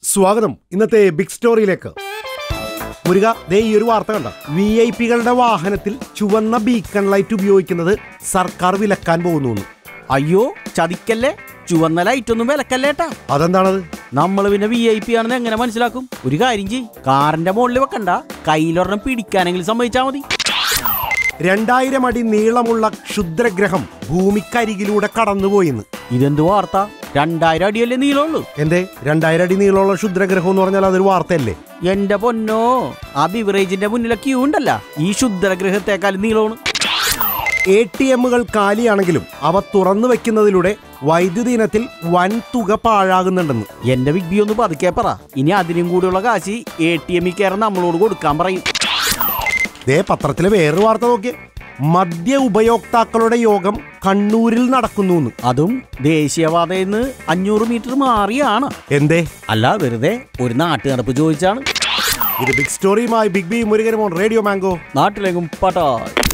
സ്വാഗതം ഇന്നത്തെ ബിഗ് സ്റ്റോറിയിലേക്ക് മുരുക ദേ ഈ ഒരു വാർത്ത കണ്ട വി ഐ പികളുടെ വാഹനത്തിൽ ചുവന്ന ബീക്കൺ ലൈറ്റ് ഉപയോഗിക്കുന്നത് സർക്കാർ വിലക്കാൻ പോകുന്നു എന്ന്. അയ്യോ ചതിക്കല്ലേ ചുവന്ന ലൈറ്റ് ഒന്നും വിലക്കല്ലേട്ടാ അതെന്താണത് നമ്മൾ പിന്നെ വി ഐ പി ആണെന്ന് എങ്ങനെ മനസ്സിലാക്കും ഒരു കാര്യം ചെയ് കാറിന്റെ മുകളിൽ വെക്കണ്ട കയ്യിലൊരെണ്ണം പിടിക്കാനെങ്കിലും സമ്മതിച്ചാ മതി രണ്ടായിരം അടി നീളമുള്ള ക്ഷുദ്രഗ്രഹം ഭൂമിക്കരികിലൂടെ കടന്നുപോയിന്ന് ഇതെന്ത് വാർത്ത രണ്ടായിരം അടിയല്ലേ നീളമുള്ളൂ എന്തേ രണ്ടായിരം അടി നീളമുള്ള ക്ഷുദ്രഗ്രഹം എന്ന് പറഞ്ഞാൽ അതൊരു വാർത്തയല്ലേ എന്റെ പൊന്നോ ആ ബിവറേജിന്റെ മുന്നിലെ ക്യൂ ഉണ്ടല്ല ഈ ശുദ്രഗ്രഹത്തെക്കാൾ നീളമാണ് എ ടി എമ്മുകൾ കാലിയാണെങ്കിലും അവ തുറന്നു വെക്കുന്നതിലൂടെ വൈദ്യുതി ഇനത്തിൽ വൻ തുക പാഴാകുന്നുണ്ടെന്ന് എന്റെ ബിഗ് ബി ഒന്ന് പതുക്കെ പറ ഇനി അതിനും കൂടിയുള്ള കാശ് എ ടി എമ്മിൽ കയറാൻ നമ്മളോട് കൊടുക്കാൻ പറയും ദേ പത്രത്തിലെ വേറൊരു വാർത്ത നോക്കിയേ മദ്യ ഉപയോക്താക്കളുടെ യോഗം കണ്ണൂരിൽ നടക്കുന്നു എന്ന് അതും ദേശീയപാതയിൽ നിന്ന് അഞ്ഞൂറ് മീറ്റർ മാറിയാണ് എന്തേ അല്ല വെറുതെ ഒരു നാട്ടു നടപ്പ് ചോദിച്ചാണ് ഇത് ബിഗ് സ്റ്റോറിയുമായി big B Murugan radio mango നാട്ടിലെങ്കും പട്ടാ